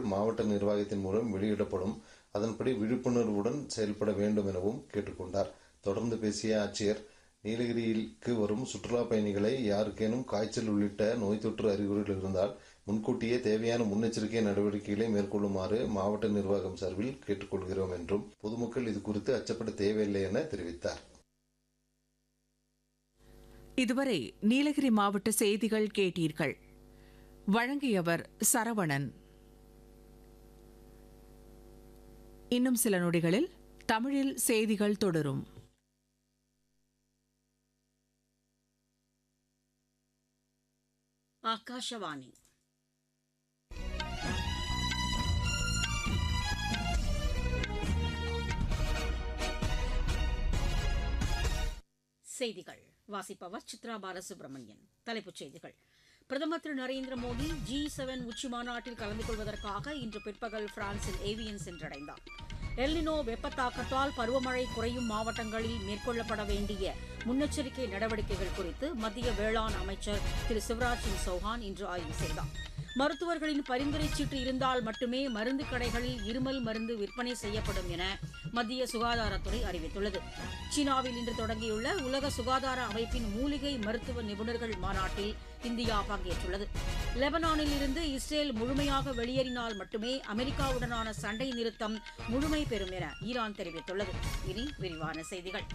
மாவட்ட நிர்வாகத்தின் மூலம் வெளியிடப்படும் அதன்படி விழிப்புணர்வுடன் செயல்பட வேண்டும் எனவும் கேட்டுக்கொண்டார் தொடர்ந்து பேசிய ஆட்சியர் நீலகிரிக்கு வரும் சுற்றுலா பயணிகளை யாருக்கேனும் காய்ச்சல் உள்ளிட்ட நோய் தொற்று அறிகுறிகள் இருந்தால் முன்கூட்டியே தேவையான முன்னெச்சரிக்கை நடவடிக்கைகளை மேற்கொள்ளுமாறு மாவட்ட நிர்வாகம் சார்பில் கேட்டுக்கொள்கிறோம் என்றும் பொதுமக்கள் இது குறித்து அச்சப்பட தேவையில்லை என தெரிவித்தார் இதுவரை நீலகிரி மாவட்ட செய்திகள் கேட்டீர்கள் வழங்கியவர் சரவணன் இன்னும் சில நொடிகளில் தமிழில் செய்திகள் தொடரும் ಆಕಾಶವಾಣಿ செய்திகள் வாசிப்பவர் சித்ரா பாலசுப்ரமணியன் தலைப்புச் செய்திகள் பிரதமர் திரு நரேந்திர மோடி ஜி செவன் உச்சி மாநாட்டில் கலந்து கொள்வதற்காக இன்று பிற்பகல் பிரான்சில் ஏவியன் சென்றடைந்தார் எல்லினோ வெப்பத்தாக்கத்தால் பருவமழை குறையும் மாவட்டங்களில் மேற்கொள்ளப்பட வேண்டிய முன்னெச்சரிக்கை நடவடிக்கைகள் குறித்து மத்திய வேளாண் அமைச்சர் திரு சிவராஜ் சிங் சௌஹான் இன்று ஆய்வு செய்தார் மருத்துவர்களின் பரிந்துரை சீட்டு இருந்தால் மட்டுமே மருந்து கடைகளில் இருமல் மருந்து விற்பனை செய்யப்படும் என மத்திய சுகாதாரத்துறை அறிவித்துள்ளது சீனாவில் இன்று தொடங்கியுள்ள உலக சுகாதார அமைப்பின் மூலிகை மருத்துவ நிபுணர்கள் மாநாட்டில் இந்தியா பங்கேற்றுள்ளது லெபனானில் இருந்து இஸ்ரேல் முழுமையாக வெளியேறினால் மட்டுமே அமெரிக்காவுடனான சண்டை நிறுத்தம் முழுமை பெறும் என ஈரான் தெரிவித்துள்ளது இனி விரிவான செய்திகள்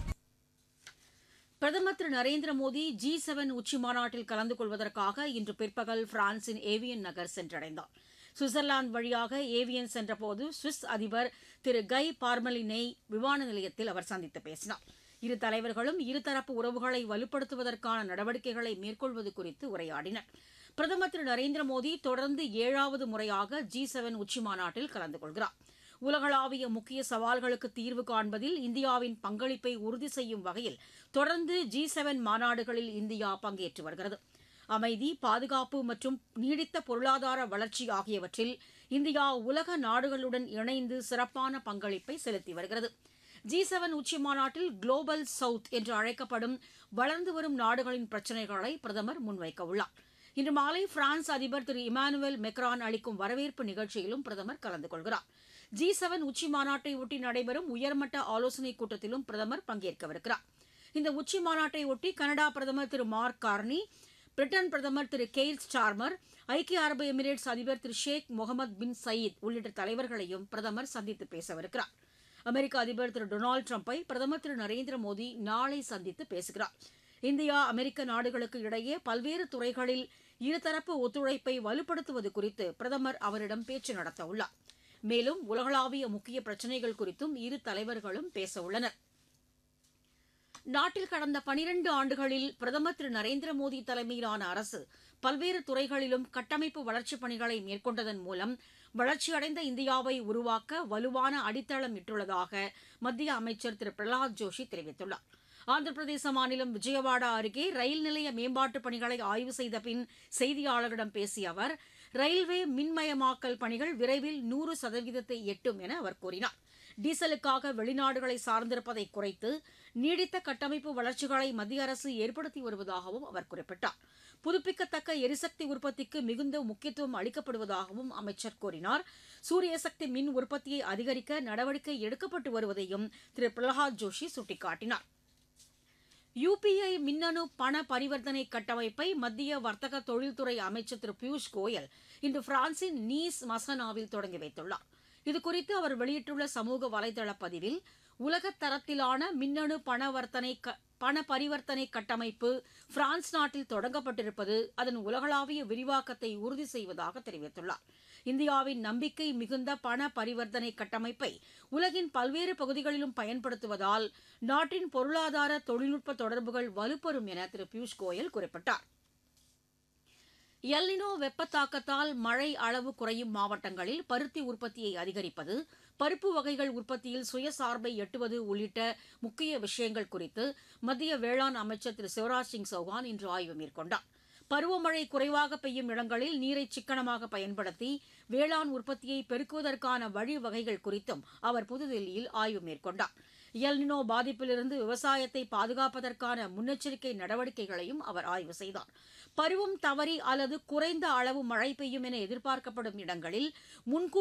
பிரதமர் திரு நரேந்திர மோடி ஜி செவன் உச்சி மாநாட்டில் கலந்து கொள்வதற்காக இன்று பிற்பகல் பிரான்சின் ஏவியன் நகர் சென்றடைந்தார் சுவிட்சர்லாந்து வழியாக ஏவியன் சென்றபோது சுவிஸ் அதிபர் திரு கை பார்மலினை விமான நிலையத்தில் அவர் சந்தித்து பேசினார் இரு தலைவர்களும் இருதரப்பு உறவுகளை வலுப்படுத்துவதற்கான நடவடிக்கைகளை மேற்கொள்வது குறித்து உரையாடினர் பிரதமர் திரு நரேந்திர மோடி தொடர்ந்து ஏழாவது முறையாக ஜி செவன் உச்சி மாநாட்டில் கலந்து கொள்கிறார் உலகளாவிய முக்கிய சவால்களுக்கு தீர்வு காண்பதில் இந்தியாவின் பங்களிப்பை உறுதி செய்யும் வகையில் தொடர்ந்து ஜி செவன் மாநாடுகளில் இந்தியா பங்கேற்று வருகிறது அமைதி பாதுகாப்பு மற்றும் நீடித்த பொருளாதார வளர்ச்சி ஆகியவற்றில் இந்தியா உலக நாடுகளுடன் இணைந்து சிறப்பான பங்களிப்பை செலுத்தி வருகிறது ஜி செவன் உச்சி மாநாட்டில் குளோபல் சவுத் என்று அழைக்கப்படும் வளர்ந்து வரும் நாடுகளின் பிரச்சினைகளை பிரதமர் முன்வைக்க உள்ளார் இன்று மாலை பிரான்ஸ் அதிபர் திரு இமானுவேல் மெக்ரான் அளிக்கும் வரவேற்பு நிகழ்ச்சியிலும் பிரதமர் கலந்து கொள்கிறார் ஜி செவன் உச்சி மாநாட்டை ஒட்டி நடைபெறும் உயர்மட்ட ஆலோசனைக் கூட்டத்திலும் பிரதமர் பங்கேற்கவிருக்கிறார் இந்த உச்சி மாநாட்டை ஒட்டி கனடா பிரதமர் திரு மார்க் கார்னி பிரிட்டன் பிரதமர் திரு கெய்ல் ஸ்டார்மர் ஐக்கிய அரபு எமிரேட்ஸ் அதிபர் திரு ஷேக் முகமது பின் சயீத் உள்ளிட்ட தலைவர்களையும் பிரதமர் சந்தித்து பேசவிருக்கிறார் அமெரிக்க அதிபர் திரு டொனால்டு ட்ரம்ப்பை பிரதமர் திரு நரேந்திர மோடி நாளை சந்தித்து பேசுகிறார் இந்தியா அமெரிக்க நாடுகளுக்கு இடையே பல்வேறு துறைகளில் இருதரப்பு ஒத்துழைப்பை வலுப்படுத்துவது குறித்து பிரதமர் அவரிடம் பேச்சு நடத்த உள்ளார் மேலும் உலகளாவிய முக்கிய பிரச்சினைகள் குறித்தும் இரு தலைவர்களும் பேச உள்ளனர் நாட்டில் கடந்த பனிரண்டு ஆண்டுகளில் பிரதமர் திரு நரேந்திர மோடி தலைமையிலான அரசு பல்வேறு துறைகளிலும் கட்டமைப்பு வளர்ச்சிப் பணிகளை மேற்கொண்டதன் மூலம் வளர்ச்சியடைந்த இந்தியாவை உருவாக்க வலுவான அடித்தளம் இட்டுள்ளதாக மத்திய அமைச்சர் திரு பிரகலாத் ஜோஷி தெரிவித்துள்ளார் ஆந்திர பிரதேச மாநிலம் விஜயவாடா அருகே ரயில் நிலைய மேம்பாட்டுப் பணிகளை ஆய்வு செய்த பின் செய்தியாளர்களிடம் பேசிய அவர் ரயில்வே மின்மயமாக்கல் பணிகள் விரைவில் நூறு சதவீதத்தை எட்டும் என அவர் கூறினார் டீசலுக்காக வெளிநாடுகளை சார்ந்திருப்பதை குறைத்து நீடித்த கட்டமைப்பு வளர்ச்சிகளை மத்திய அரசு ஏற்படுத்தி வருவதாகவும் அவர் குறிப்பிட்டார் புதுப்பிக்கத்தக்க எரிசக்தி உற்பத்திக்கு மிகுந்த முக்கியத்துவம் அளிக்கப்படுவதாகவும் அமைச்சர் கூறினார் சூரிய சக்தி மின் உற்பத்தியை அதிகரிக்க நடவடிக்கை எடுக்கப்பட்டு வருவதையும் திரு பிரகலாத் ஜோஷி சுட்டிக்காட்டினார் யுபிஐ மின்னணு பண பரிவர்த்தனை கட்டமைப்பை மத்திய வர்த்தக தொழில்துறை அமைச்சர் திரு பியூஷ் கோயல் இன்று பிரான்சின் நீஸ் மசனாவில் தொடங்கி வைத்துள்ளார் இதுகுறித்து அவர் வெளியிட்டுள்ள சமூக வலைதள பதிவில் உலகத் தரத்திலான மின்னணு பணவர்த்தனை பண பரிவர்த்தனை கட்டமைப்பு பிரான்ஸ் நாட்டில் தொடங்கப்பட்டிருப்பது அதன் உலகளாவிய விரிவாக்கத்தை உறுதி செய்வதாக தெரிவித்துள்ளார் இந்தியாவின் நம்பிக்கை மிகுந்த பண பரிவர்த்தனை கட்டமைப்பை உலகின் பல்வேறு பகுதிகளிலும் பயன்படுத்துவதால் நாட்டின் பொருளாதார தொழில்நுட்ப தொடர்புகள் வலுப்பெறும் என திரு பியூஷ் கோயல் குறிப்பிட்டார் எல்னினோ வெப்பத்தாக்கத்தால் மழை அளவு குறையும் மாவட்டங்களில் பருத்தி உற்பத்தியை அதிகரிப்பது பருப்பு வகைகள் உற்பத்தியில் சுயசார்பை எட்டுவது உள்ளிட்ட முக்கிய விஷயங்கள் குறித்து மத்திய வேளாண் அமைச்சர் திரு சிவராஜ் சிங் சௌஹான் இன்று ஆய்வு மேற்கொண்டார் பருவமழை குறைவாக பெய்யும் இடங்களில் நீரை சிக்கனமாக பயன்படுத்தி வேளாண் உற்பத்தியை பெருக்குவதற்கான வழிவகைகள் குறித்தும் அவர் புதுதில்லியில் ஆய்வு மேற்கொண்டார் எல்னினோ பாதிப்பிலிருந்து விவசாயத்தை பாதுகாப்பதற்கான முன்னெச்சரிக்கை நடவடிக்கைகளையும் அவர் ஆய்வு செய்தார் பருவம் தவறி அல்லது குறைந்த அளவு மழை பெய்யும் என எதிர்பார்க்கப்படும் இடங்களில் முன்கூர்